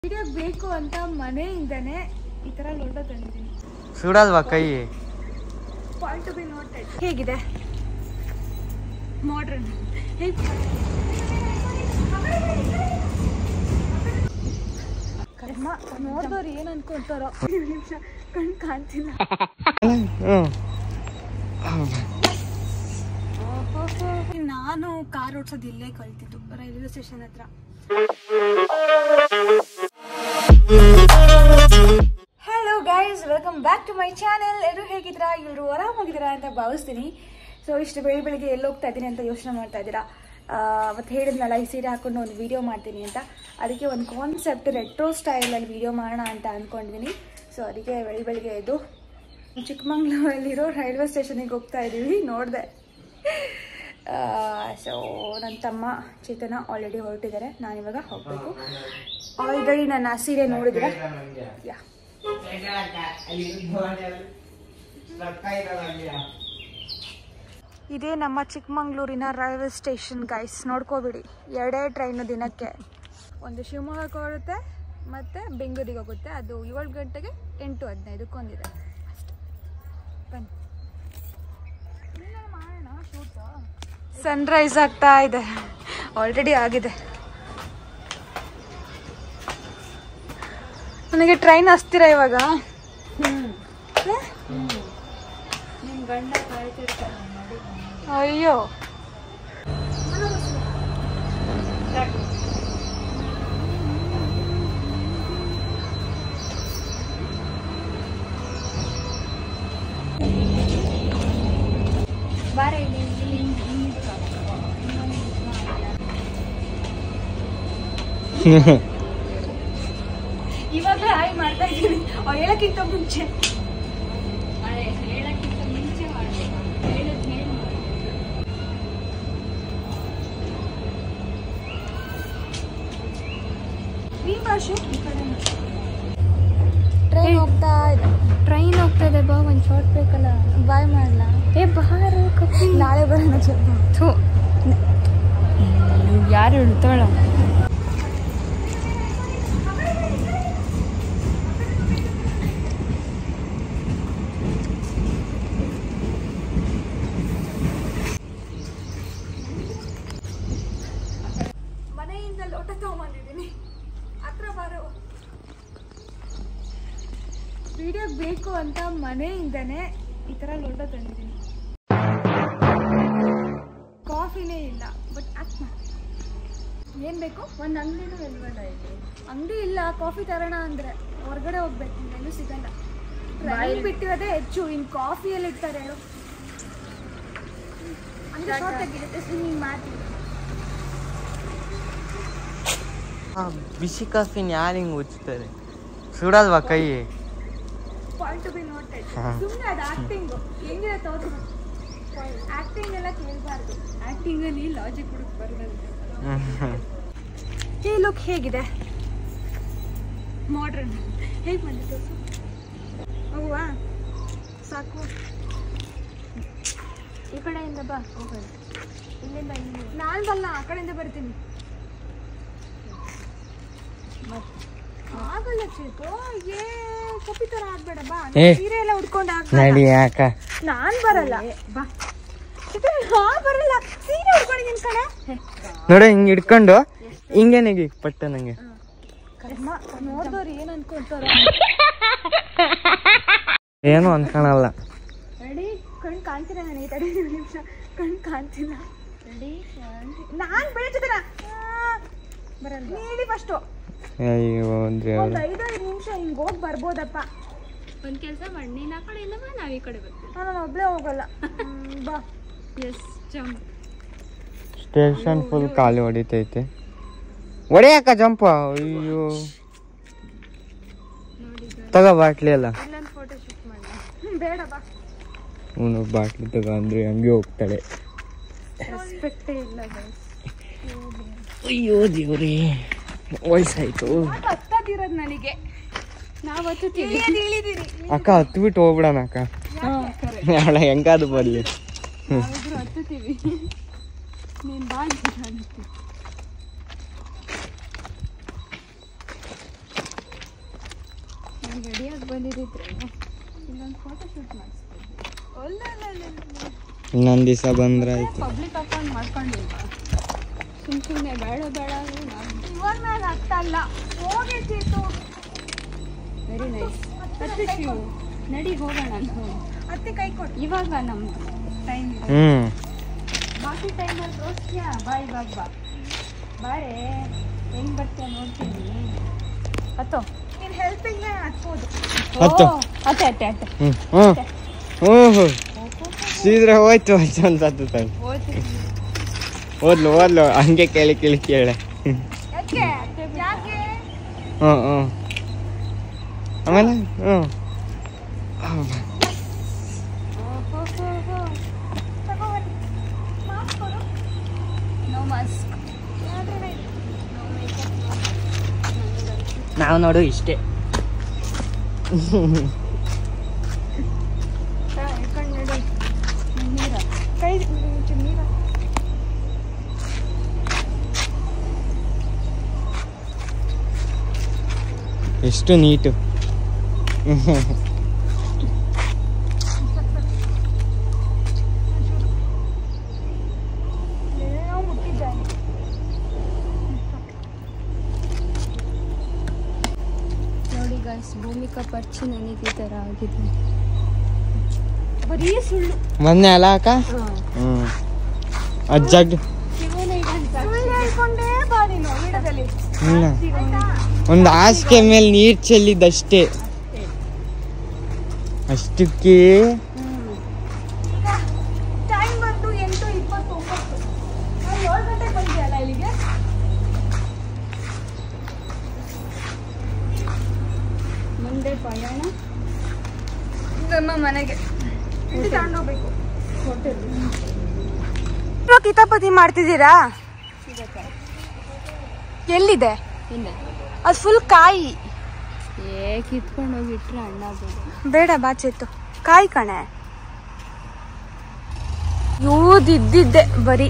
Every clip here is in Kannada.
ವಿಡಿಯೋ ಬೇಕು ಅಂತ ಮನೆಯಿಂದನೇ ಈ ತರ ಲೋಟ ತಂದಿದ್ದೀನಿ ಸುಡಲ್ವಾ ಕೈ ಪಾಯಿಂಟ್ ಟು ಬಿ ನೋಟೆಡ್ ಹೇಗಿದೆ ಮಾಡ್ರನ್ ಕರ್ಮ ನೋಡಿದವ್ರು ಏನ್ ಅನ್ಕೊಂತಾರೋ ನಿಮಿಷ ಕಣ್ ಕಾಣ್ತಿಲ್ಲ ನಾನು ಕಾರ್ ಓಡಿಸೋದು ಇಲ್ಲೇ ಕಲ್ತಿದ್ದು ರೈಲ್ವೆ ಸ್ಟೇಷನ್ ಹತ್ರ hello guys welcome back to my channel ಎಲ್ಲರೂ ಹೇಗಿದ್ದೀರಾ ಎಲ್ಲರೂ ಆರಾಮಾಗಿದ್ದೀರಾ ಅಂತ ಭಾವಿಸ್ತೀನಿ ಸೊ ಇಷ್ಟು ಬೆಳಿ ಬೆಳಿಗ್ಗೆ ಎಲ್ಲಿ ಹೋಗ್ತಾ ಇದ್ದೀನಿ ಅಂತ ಯೋಚನೆ ಮಾಡ್ತಾ ಇದ್ದೀರಾ ಮತ್ತು ಹೇಳಿದ್ನಲ್ಲ ಈ ಸೀರೆ ಹಾಕೊಂಡು ಒಂದು ವಿಡಿಯೋ ಮಾಡ್ತೀನಿ ಅಂತ ಅದಕ್ಕೆ ಒಂದು ಕಾನ್ಸೆಪ್ಟ್ ರೆಟ್ರೋ ಸ್ಟೈಲಲ್ಲಿ ವಿಡಿಯೋ ಮಾಡೋಣ ಅಂತ ಅಂದ್ಕೊಂಡಿದ್ದೀನಿ ಸೊ ಅದಕ್ಕೆ ಬೆಳಿ ಬೆಳಿಗ್ಗೆ ಎದ್ದು ಚಿಕ್ಕಮಂಗ್ಳೂರಲ್ಲಿರೋ ರೈಲ್ವೆ ಸ್ಟೇಷನಿಗೆ ಹೋಗ್ತಾ ಇದ್ದೀವಿ ನೋಡಿದೆ ಸೊ ನನ್ನ ತಮ್ಮ ಚೇತನ ಆಲ್ರೆಡಿ ಹೊರಟಿದ್ದಾರೆ ನಾನಿವಾಗ ಹೋಗಬೇಕು ಆಲ್ರೆಡಿ ನನ್ನ ಸೀರೆ ನೋಡಿದ್ರೆ ಯಾ ಇದೇ ನಮ್ಮ ಚಿಕ್ಕಮಂಗ್ಳೂರಿನ ರೈಲ್ವೆ ಸ್ಟೇಷನ್ ಗೈಸ್ ನೋಡ್ಕೋಬಿಡಿ ಎರಡೇ ಟ್ರೈನು ದಿನಕ್ಕೆ ಒಂದು ಶಿವಮೊಗ್ಗಕ್ಕೆ ಹೋಗುತ್ತೆ ಮತ್ತು ಬೆಂಗಳೂರಿಗೆ ಹೋಗುತ್ತೆ ಅದು ಏಳು ಗಂಟೆಗೆ ಎಂಟು ಹದಿನೈದಕ್ಕೆ ಒಂದಿದೆ ಅಷ್ಟೇ ಬನ್ನಿ ಸನ್ರೈಸ್ ಆಗ್ತಾ ಇದೆ ಆಲ್ರೆಡಿ ಆಗಿದೆ ನನಗೆ ಟ್ರೈನ್ ಹಸ್ತೀರಾ ಇವಾಗ ಅಯ್ಯೋ ಇವಾಗ ಹಾಯ್ ಮಾಡ್ತಾ ಇದ್ದೀನಿ ಅವ್ರು ಹೇಳಕ್ಕಿಂತ ಮುಂಚೆ ನೀನ್ ಭಾಷೆ ಟ್ರೈನ್ ಹೋಗ್ತಾ ಇದೆ ಟ್ರೈನ್ ಹೋಗ್ತಾ ಇದೆ ಬಾ ಒಂದು ಶಾರ್ಟ್ ಬೇಕಲ್ಲ ಬಾಯ್ ಮಾಡ್ಲಾ ಏ ಬಾರು ಕಪ್ಪಿ ನಾಳೆ ಬರೋಣ ಸ್ವಲ್ಪ ಥು. ಯಾರು ಇಳ್ತಾಳ ಮನೆಯಿಂದ ಲೋಟ ತಗೊಂಬಂದಿದ್ದೀನಿ ಹತ್ರ ಬರೋ ವಿಡಿಯೋ ಬೇಕು ಅಂತ ಮನೆಯಿಂದನೇ ಈ ಥರ ಲೋಟ ತಂದಿದ್ದೀನಿ ಕಾಫಿನೇ ಇಲ್ಲ ಬಟ್ ಆಕ್ಟ್ ಮಾಡಿ ಏನು ಬೇಕು ಒಂದು ಅಂಗಡಿನೂ ಇಲ್ವಲ್ಲ ಇಲ್ಲಿ ಅಂಗಡಿ ಇಲ್ಲ ಕಾಫಿ ತರೋಣ ಅಂದರೆ ಹೊರಗಡೆ ಹೋಗ್ಬೇಕು ಎಲ್ಲೂ ಸಿಗಲ್ಲ ಟ್ರೈನ್ ಬಿಟ್ಟಿರೋದೇ ಹೆಚ್ಚು ಇನ್ನು ಕಾಫಿ ಎಲ್ಲ ಇರ್ತಾರೆ ಹೇಳು ಹಂಗೆ ಶಾರ್ಟ್ ಆಗಿರುತ್ತೆ ಸ್ವಿಮ್ಮಿಂಗ್ ಮಾಡ್ತೀನಿ ಬಿಸಿ ಕಾಫಿನ ಯಾರು ಹಿಂಗೆ ಉಚ್ತಾರೆ ಸುಡಲ್ವಾ ಕೈ ಪಾಯಿಂಟ್ ಟು ಬಿ ನೋಟೆಡ್ ಹಾ. ಸುಮ್ಮನೆ ಅದು ಆಕ್ಟಿಂಗ್ ಹೆಂಗಿದೆ ತೋರ್ಸು ಆಕ್ಟಿಂಗ್ ಎಲ್ಲ ಕೇಳಬಾರ್ದು ಆಕ್ಟಿಂಗ್ ಅಲ್ಲಿ ಲಾಜಿಕ್ ಹುಡುಕ್ ಬರೋದಂತೆ ಈ ಲುಕ್ ಹೇಗಿದೆ ಮಾಡ್ರನ್ ಹೇಗೆ ಬಂದಿತ್ತು ಹೋಗುವಾ ಸಾಕು ಈ ಕಡೆಯಿಂದ ಬಾ ಹೋಗೋಣ ಇಲ್ಲಿಂದ ಇಲ್ಲಿ ನಾನು ಬಲ್ಲ ಆ ಕಡೆಯಿಂದ ಬರ್ತೀನಿ ಆಗಲ್ಲ ಚೇತು ಏ ಕಪ್ಪಿ ತರ ಆಗ್ಬೇಡ ಬಾ ಏ. ಸೀರೆ ಎಲ್ಲ ಉಟ್ಕೊಂಡು ನಡಿ ಯಾಕ ನಾನ್ ಬರಲ್ಲ ಬಾ ಚೇತು, ನಾ ಬರಲ್ಲ ಸೀರೆ ಉಟ್ಕೊಂಡಿದ್ದೀನಿ ಕಣ ನೋಡ ಹಿಂಗ್ ಹಿಡ್ಕೊಂಡು ಹಿಂಗೇನಿಗೆ ಪಟ್ಟ ನಂಗೆ ಕರ್ಮ ನೋಡ್ದವ್ರು ಏನ್ ಅನ್ಕೊಂತಾರ ಏನು ಅನ್ಕೊಳಲ್ಲ ರೆಡಿ ಕಣ್ ಕಾಣ್ತಿಲ್ಲ ನನಗೆ ತಡಿ ಒಂದ್ ನಿಮಿಷ ಕಣ್ ಕಾಣ್ತಿಲ್ಲ ರೆಡಿ ನಾನ್ ಬೆಳೆಚಿದ್ರ ಬರಲ್ಲ ನೀಡಿ ಫಸ್ಟು ಅಯ್ಯೋ ಅಂದ್ರೆ ಒಂದ್ ಐದೈದು ನಿಮಿಷ ಹಿಂಗ್ ಹೋಗ್ ಬರ್ಬೋದಪ್ಪ ಒಂದು ಕೆಲಸ ಮಾಡಿ ನೀನು ಆ ಕಡೆಯಿಂದ ಬಾ ನಾವು ಈ ಕಡೆ ಬರ್ತೀವಿ ನಾನು ಒಬ್ಳೆ ಹೋಗಲ್ಲ ಹ್ಮ್, ಬಾ ಎಸ್ ಜಂಪ್ ಸ್ಟೇಷನ್ ಫುಲ್ ಖಾಲಿ ಹೊಡಿತೈತೆ ಹೊಡೆಯಾಕ ಜಂಪ ಅಯ್ಯೋ ನೋಡಿ ತಗೋ ಬಾಟ್ಲಿ ಅಲ್ಲ ಇಲ್ಲೊಂದು ಫೋಟೋ ಶೂಟ್ ಮಾಡಿ ಹ್ಮ್, ಬೇಡ ಬಾ ಅವನು ಬಾಟ್ಲಿ ತಗೋ ಅಂದ್ರೆ ಹಂಗೆ ಹೋಗ್ತಾಳೆ ರೆಸ್ಪೆಕ್ಟೇ ಇಲ್ಲ guys. ಅಯ್ಯೋ ದೇವ್ರಿ ವಯಸ್ಸಾಯ್ತು ಹತ್ತದಿರೋದ್ ನನಗೆ ನಾವು ಹತ್ತುತ್ತೀವಿ ಇಳಿದಿರಿ ಅಕ್ಕ ಹತ್ಬಿಟ್ಟು ಹೋಗ್ಬಿಡಣ ಅಕ್ಕ ನಾಳೆ ಹೆಂಗಾದ್ರು ಬರ್ಲಿ ನಾವಿಬ್ರು ಹತ್ತುತ್ತೀವಿ ನೀನು ಬಾ ಅಂತ ಕಾಣುತ್ತೆ ರೆಡಿಯಾಗಿ ಬಂದಿದ್ದಿದ್ರೆ ಇಲ್ಲೊಂದು ಫೋಟೋ ಶೂಟ್ ಮಾಡಿಸ್ತಿದ್ದೆ ಇನ್ನೊಂದು ದಿವಸ ಬಂದ್ರಾಯ್ತು ಪಬ್ಲಿಕ್ ಅಕೌಂಟ್ ಮಾಡ್ಕೊಂಡಿಲ್ವಾ ಸುಮ್ ಸುಮ್ಮನೆ ಬೇಡ ಬೇಡ ಅಂದ್ರೆ ನಾನು ಇವಾಗ ನಾನು ಹತ್ತಲ್ಲ ಹೋಗಿ ಚೇತು ವೆರಿ ನೈಸ್ ಮತ್ತೆ ಶಿವು ನಡಿ ಹೋಗೋಣ ನಾವು ಅತ್ತೆ ಕೈ ಕೊಡು ಇವಾಗ ನಮ್ಮ ಟೈಮ್ ಇದೆ ಹ್ಞೂ ಬಾಕಿ ಟೈಮಲ್ಲಿ ತೋರಿಸ್ತೀಯಾ ಬಾ ಇವಾಗ ಬಾ ಬಾರೆ ಹೆಂಗ್ ಬರ್ತೀಯ ನೋಡ್ತೀನಿ ಹತ್ತೋ ನೀನು ಹೆಲ್ಪಿಂಗ್ ಹತ್ಬೋದು ಹತ್ತು. ಓ, ಅತ್ತೆ ಅತ್ತೆ ಅತ್ತೆ ಹ್ಞೂ ಹ್ಞೂ ಹ್ಞೂ ಹ್ಞೂ ಸೀದ್ರೆ ಹೋಯ್ತು ಹೋಯ್ತು ಅಂತ ಹತ್ತುತ್ತಾಳೆ ಓದ್ಲು ಓದ್ಲು ಹಂಗೆ ಕೇಳಿ ಕೇಳಿ ಕೇಳೆ ಯಾಕೆ ಯಾಕೆ ಹ್ಞೂ ಹ್ಞೂ ಆಮೇಲೆ ಹ್ಞೂ ತಗೋಬನ್ನಿ ಮಾಸ್ಕ್ ಕೊಡು ನೋ ಮಾಸ್ಕ್ ನಾವು ನೋಡು ಇಷ್ಟೇ ಹಿಡ್ಕೊಂಡು ನಡಿ ನೀರ ಕೈ ನೀರ ಎಷ್ಟು ನೀಟು ಏನೋ ಮುಟ್ಟಿದ್ದಾನೆ ನೋಡಿ ಗೈಸ್ ಭೂಮಿಕಾ ಪರ್ಚಿ ನನಗೆ ಈ ಥರ ಆಗಿದೆ ಬರೀ ಸುಳ್ಳು ಮೊನ್ನೆ ಅಲ್ಲ ಅಕ್ಕ ಹ್ಞೂ ಅಜ್ಜಗ್ ಶಿವನೇ ಸುಳ್ಳು ಹೇಳ್ಕೊಂಡೇ ಬಾ ನೀನು ವಿಡಿಯೋದಲ್ಲಿ ಇಲ್ಲ ಒಂದು ಹಾಸಿಗೆ ಮೇಲೆ ನೀರು ಚೆಲ್ಲಿದ್ದಷ್ಟೇ ಅಷ್ಟಕ್ಕೆ ಈಗ ಟೈಮ್ ಬಂದು ಎಂಟು ಇಪ್ಪತ್ತೊಂಬತ್ತು ನಾನು ಏಳು ಗಂಟೆಗೆ ಬಂದಿಯಲ್ಲ ಇಲ್ಲಿಗೆ ಮುಂದೆ ಪಯಣ ನಮ್ಮ ಮನೆಗೆ ಇಲ್ಲಿ ತಗೊಂಡೋಗ್ಬೇಕು ಇವಾಗ ಕಿತಾಪತಿ ಮಾಡ್ತಿದ್ದೀರಾ ಎಲ್ಲಿದೆ ಹಿಂದೆ ಅದು ಫುಲ್ ಕಾಯಿ ಏ ಕಿತ್ಕೊಂಡು ಹೋಗಿಟ್ರೆ ಅಣ್ಣ ಬೇಡ ಬೇಡ ಬಾಚೆತ್ತು ಕಾಯಿ ಕಣೆ ಯೂದಿದ್ದಿದ್ದೆ ಬರೀ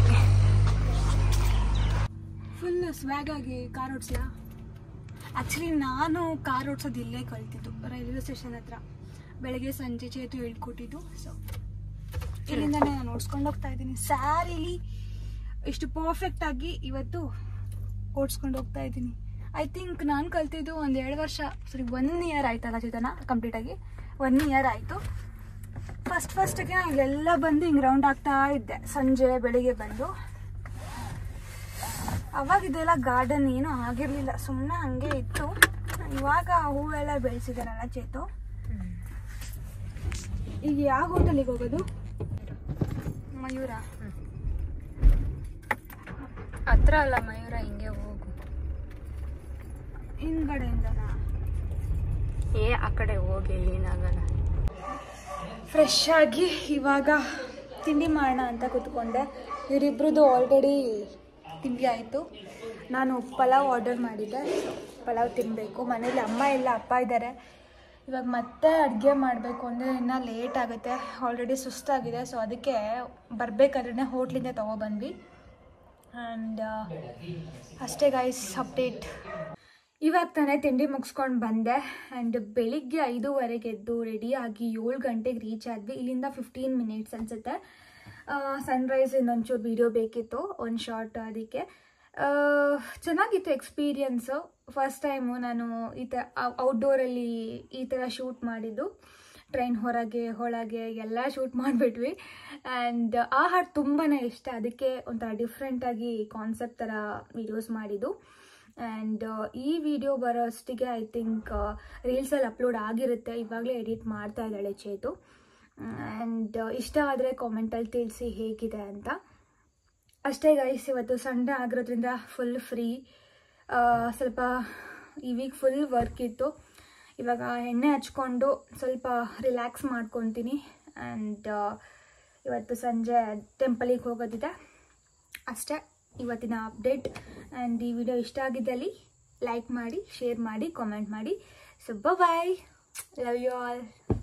ಫುಲ್ ಸ್ವ್ಯಾಗ್ ಆಗಿ ಕಾರ್ ಓಡಿಸ್ಲಾ ಆ್ಯಕ್ಚುಲಿ ನಾನು ಕಾರ್ ಓಡಿಸೋದು ಇಲ್ಲೇ ಕಲ್ತಿದ್ದು ರೈಲ್ವೆ ಸ್ಟೇಷನ್ ಹತ್ರ ಬೆಳಗ್ಗೆ ಸಂಜೆ ಚೇತು ಹೇಳ್ಕೊಟ್ಟಿದ್ದು ಸೊ ಇಲ್ಲಿಂದನೇ ನಾನು ಓಡಿಸ್ಕೊಂಡು ಹೋಗ್ತಾ ಇದ್ದೀನಿ ಸ್ಯಾರಿಲಿ ಇಷ್ಟು ಪರ್ಫೆಕ್ಟ್ ಆಗಿ ಇವತ್ತು ಓಡಿಸ್ಕೊಂಡು ಹೋಗ್ತಾ ಇದ್ದೀನಿ ಐ ಥಿಂಕ್ ನಾನು ಕಲ್ತಿದ್ದು ಒಂದು ಎರಡು ವರ್ಷ ಸಾರಿ ಒನ್ ಇಯರ್ ಆಯ್ತಲ್ಲ ಚೇತನ ಕಂಪ್ಲೀಟ್ ಆಗಿ ಒನ್ ಇಯರ್ ಆಯಿತು ಫಸ್ಟ್ ಫಸ್ಟಿಗೆ ನಾನು ಇಲ್ಲೆಲ್ಲ ಬಂದು ಹಿಂಗೆ ರೌಂಡ್ ಆಗ್ತಾ ಇದ್ದೆ ಸಂಜೆ ಬೆಳಿಗ್ಗೆ ಬಂದು ಅವಾಗ ಇದೆಲ್ಲ ಗಾರ್ಡನ್ ಏನೂ ಆಗಿರಲಿಲ್ಲ ಸುಮ್ಮನೆ ಹಂಗೆ ಇತ್ತು ಇವಾಗ ಹೂವೆಲ್ಲ ಬೆಳೆಸಿದಾರಲ್ಲ ಚೇತು ಈಗ ಯಾವ ಹೋಟೆಲಿಗೆ ಹೋಗೋದು ಮಯೂರ ಹತ್ರ ಅಲ್ಲ ಮಯೂರ ಹಿಂಗೆ ಹೋಗು ಹಿಂದ್ಗಡೆಯಿಂದನಾ ಏ ಆ ಕಡೆ ಹೋಗಿ ಏನಾಗಲ್ಲ ಫ್ರೆಶ್ ಆಗಿ ಇವಾಗ ತಿಂಡಿ ಮಾಡೋಣ ಅಂತ ಕೂತ್ಕೊಂಡೆ ಇವರಿಬ್ರದ್ದು ಆಲ್ರೆಡಿ ತಿಂಡಿ ಆಯಿತು ನಾನು ಪಲಾವ್ ಆರ್ಡರ್ ಮಾಡಿದ್ದೆ ಪಲಾವ್ ತಿನ್ನಬೇಕು ಮನೇಲಿ ಅಮ್ಮ ಇಲ್ಲ ಅಪ್ಪ ಇದ್ದಾರೆ ಇವಾಗ ಮತ್ತೆ ಅಡುಗೆ ಮಾಡಬೇಕು ಅಂದರೆ ಇನ್ನೂ ಲೇಟ್ ಆಗುತ್ತೆ ಆಲ್ರೆಡಿ ಸುಸ್ತಾಗಿದೆ ಸೊ ಅದಕ್ಕೆ ಬರಬೇಕಾದ್ರೆ ಹೋಟ್ಲಿಂದ ತೊಗೊಬಂದ್ವಿ ಆ್ಯಂಡ್ ಅಷ್ಟೇ ಗೈಸ್ ಅಪ್ಡೇಟ್ ಇವಾಗ ತಾನೇ ತಿಂಡಿ ಮುಗಿಸ್ಕೊಂಡು ಬಂದೆ ಆ್ಯಂಡ್ ಬೆಳಿಗ್ಗೆ ಐದೂವರೆಗೆ ಎದ್ದು ರೆಡಿಯಾಗಿ ಏಳು ಗಂಟೆಗೆ ರೀಚ್ ಆದ್ವಿ ಇಲ್ಲಿಂದ ಫಿಫ್ಟೀನ್ ಮಿನಿಟ್ಸ್ ಅನಿಸುತ್ತೆ ಸನ್ರೈಸ್ ಇನ್ನೊಂಚೂರು ವೀಡಿಯೋ ಬೇಕಿತ್ತು ಒಂದು ಶಾರ್ಟ್ ಅದಕ್ಕೆ ಆ, ಚೆನ್ನಾಗಿತ್ತು ಎಕ್ಸ್ಪೀರಿಯನ್ಸು ಫಸ್ಟ್ ಟೈಮು ನಾನು ಈ ಥರ ಔಟ್ಡೋರಲ್ಲಿ ಈ ಥರ ಶೂಟ್ ಮಾಡಿದ್ದು ಟ್ರೈನ್ ಹೊರಗೆ ಒಳಗೆ ಎಲ್ಲ ಶೂಟ್ ಮಾಡಿಬಿಟ್ವಿ ಆ್ಯಂಡ್ ಆ ಹಾಡು ತುಂಬಾ ಇಷ್ಟ ಅದಕ್ಕೆ ಒಂಥರ ಡಿಫ್ರೆಂಟಾಗಿ ಕಾನ್ಸೆಪ್ಟ್ ಥರ ವೀಡಿಯೋಸ್ ಮಾಡಿದ್ದು ಆ್ಯಂಡ್ ಈ ವಿಡಿಯೋ ಬರೋ ಅಷ್ಟಿಗೆ ಐ ಥಿಂಕ್ ರೀಲ್ಸಲ್ಲಿ ಅಪ್ಲೋಡ್ ಆಗಿರುತ್ತೆ ಇವಾಗಲೇ ಎಡಿಟ್ ಮಾಡ್ತಾ ಇದ್ದಾಳೆ ಚೇತು ಆ್ಯಂಡ್ ಇಷ್ಟ ಆದರೆ ಕಾಮೆಂಟಲ್ಲಿ ತಿಳಿಸಿ ಹೇಗಿದೆ ಅಂತ ಅಷ್ಟೇ ಗೈಸ್ ಇವತ್ತು ಸಂಡೇ ಆಗಿರೋದ್ರಿಂದ ಫುಲ್ ಫ್ರೀ ಸ್ವಲ್ಪ ಈ ವೀಕ್ ಫುಲ್ ವರ್ಕ್ ಇತ್ತು ಇವಾಗ ಎಣ್ಣೆ ಹಚ್ಕೊಂಡು ಸ್ವಲ್ಪ ರಿಲ್ಯಾಕ್ಸ್ ಮಾಡ್ಕೊತೀನಿ ಆ್ಯಂಡ್ ಇವತ್ತು ಸಂಜೆ ಟೆಂಪಲಿಗೆ ಹೋಗೋದಿದೆ ಅಷ್ಟೇ ಇವತ್ತಿನ ಅಪ್ಡೇಟ್ ಆ್ಯಂಡ್ ಈ ವಿಡಿಯೋ ಇಷ್ಟ ಆಗಿದ್ದಲ್ಲಿ ಲೈಕ್ ಮಾಡಿ ಶೇರ್ ಮಾಡಿ ಕಾಮೆಂಟ್ ಮಾಡಿ so bye love you all